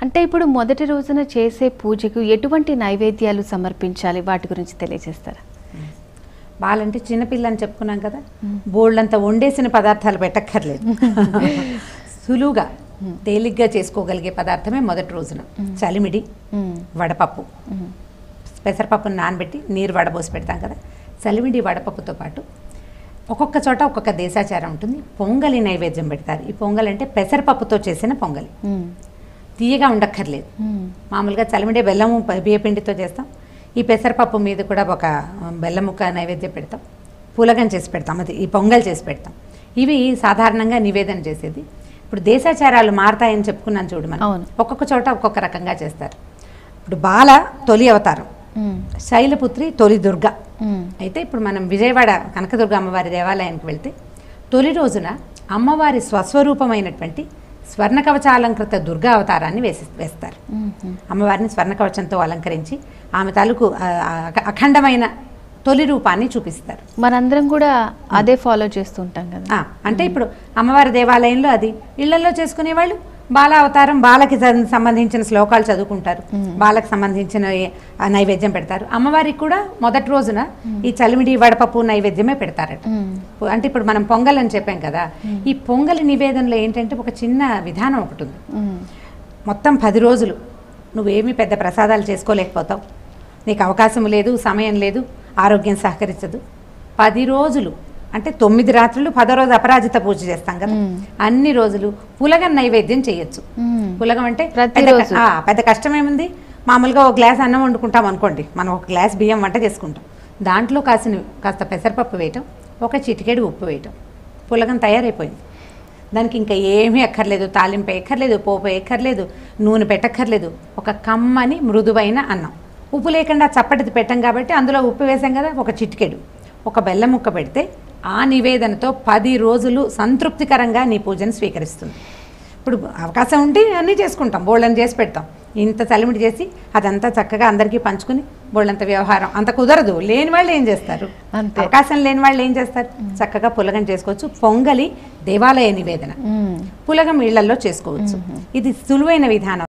అంటే ఇప్పుడు మొదటి రోజున చేసే పూజకు ఎటువంటి నైవేద్యాలు సమర్పించాలి వాటి గురించి తెలియజేస్తారా బాలంటే చిన్నపిల్ల అని చెప్పుకున్నాం కదా బోల్డంత వండేసిన పదార్థాలు పెట్టక్కర్లేదు సులువుగా తేలిగ్గా చేసుకోగలిగే పదార్థమే మొదటి రోజున చలిమిడి మ్మ్. వడపప్పు మ్మ్. పెసరపప్పును నానబెట్టి నీరు వడబోసి పెడతాం కదా చలిమిడి వడపప్పుతో పాటు ఒక్కొక్క చోట ఒక్కొక్క దేశాచారం ఉంటుంది పొంగలి నైవేద్యం పెడతారు ఈ పొంగల్ అంటే పెసరపప్పుతో చేసిన పొంగలి మ్మ్. తీయగా ఉండక్కర్లేదు మ్మ్. మామూలుగా చలిమిడే బెల్లము ప- బియ్యపిండితో చేస్తాం ఈ పెసరపప్పు మీద కూడా ఒక బెల్లం ముక్క నైవేద్యం పెడతాం పులగం చేసి పెడతాం అది ఈ పొంగల్ చేసి పెడతాం ఇవి సాధారణంగా నివేదన చేసేది ఇప్పుడు దేశాచారాలు మారతాయని చెప్పుకున్నాను చూడు మనం అవును. ఒక్కొక్క చోట ఒక్కొక్క రకంగా చేస్తారు ఇప్పుడు బాల తొలి అవతారం మ్మ్. శైలపుత్రి తొలి దుర్గ మ్మ్. అయితే ఇప్పుడు మనం విజయవాడ కనకదుర్గ అమ్మవారి దేవాలయానికి వెళ్తే తొలి రోజున అమ్మవారి స్వస్వరూపమైనటువంటి స్వర్ణ కవచాలంకృత దుర్గా అవతారాన్ని వేసి వేస్తారు మ్మ్. అమ్మవారిని స్వర్ణ కవచంతో అలంకరించి ఆమె తాలూకు ఆ, ఆ, అఖండమైన తొలి రూపాన్ని చూపిస్తారు మనందరం కూడా అదే ఫాలో చేస్తూ ఉంటాం కదా ఆ, అంటే ఇప్పుడు అమ్మవారి దేవాలయంలో అది ఇళ్లలో చేసుకునే వాళ్ళు బాల అవతారం బాలకి సం- సంబంధించిన శ్లోకాలు చదువుకుంటారు బాలకు సంబంధించిన ఏ- ఆ నైవేద్యం పెడతారు అమ్మవారికి కూడా మొదటి రోజున ఈ చలిమిడి వడపప్పు నైవేద్యమే పెడతారట మ్మ్. అంటే ఇప్పుడు మనం పొంగల్ అని చెప్పాం కదా ఈ పొంగలి నివేదనలో ఏంటంటే ఒక చిన్న విధానం ఒకటి ఉంది మ్మ్. మొత్తం పది రోజులు నువ్వేమీ పెద్ద ప్రసాదాలు చేసుకోలేకపోతావు నీకు అవకాశం లేదు సమయం లేదు ఆరోగ్యం సహకరించదు పది రోజులు అంటే తొమ్మిది రాత్రులు పదో రోజు అపరాజిత పూజ చేస్తాం కదా మ్మ్. అన్ని రోజులు పులగం నైవేద్యం చేయొచ్చు మ్మ్. పులగం అంటే పెద్ద ప్రతిరోజు. ఆ, పెద్ద కష్టం ఏముంది మామూలుగా ఒక గ్లాస్ అన్నం వండుకుంటాం అనుకోండి మనం ఒక గ్లాస్ బియ్యం వంట చేసుకుంటాం దాంట్లో కాసిన కాస్త పెసరపప్పు వేయటం ఒక చిటికెడు ఉప్పు వేయటం పులగం తయారైపోయింది దానికి ఇంకా ఏమీ ఎక్కర్లేదు తాలింపు ఎక్కర్లేదు పోపు ఎక్కర్లేదు నూనె పెట్టక్కర్లేదు ఒక కమ్మని మృదువైన అన్నం ఉప్పు లేకుండా చప్పటిది పెట్టాం కాబట్టి అందులో ఉప్పు వేసాం కదా ఒక చిటికెడు ఒక బెల్లం ముక్క పెడితే ఆ నివేదనతో పది రోజులు సంతృప్తికరంగా నీ పూజను స్వీకరిస్తుంది ఇప్పుడు అవకాశం ఉంటే అన్నీ చేసుకుంటాం బోళ్ళని చేసి పెడతాం ఇంత చలిమిడి చేసి అదంతా చక్కగా అందరికీ పంచుకుని బోళ్ళంత వ్యవహారం అంత కుదరదు లేని వాళ్ళు ఏం చేస్తారు అంతే. అవకాశం లేని వాళ్ళు ఏం చేస్తారు చక్కగా పులగం చేసుకోవచ్చు పొంగలి దేవాలయ నివేదన మ్మ్. పులగం ఇళ్లలో చేసుకోవచ్చు ఇది సులువైన విధానం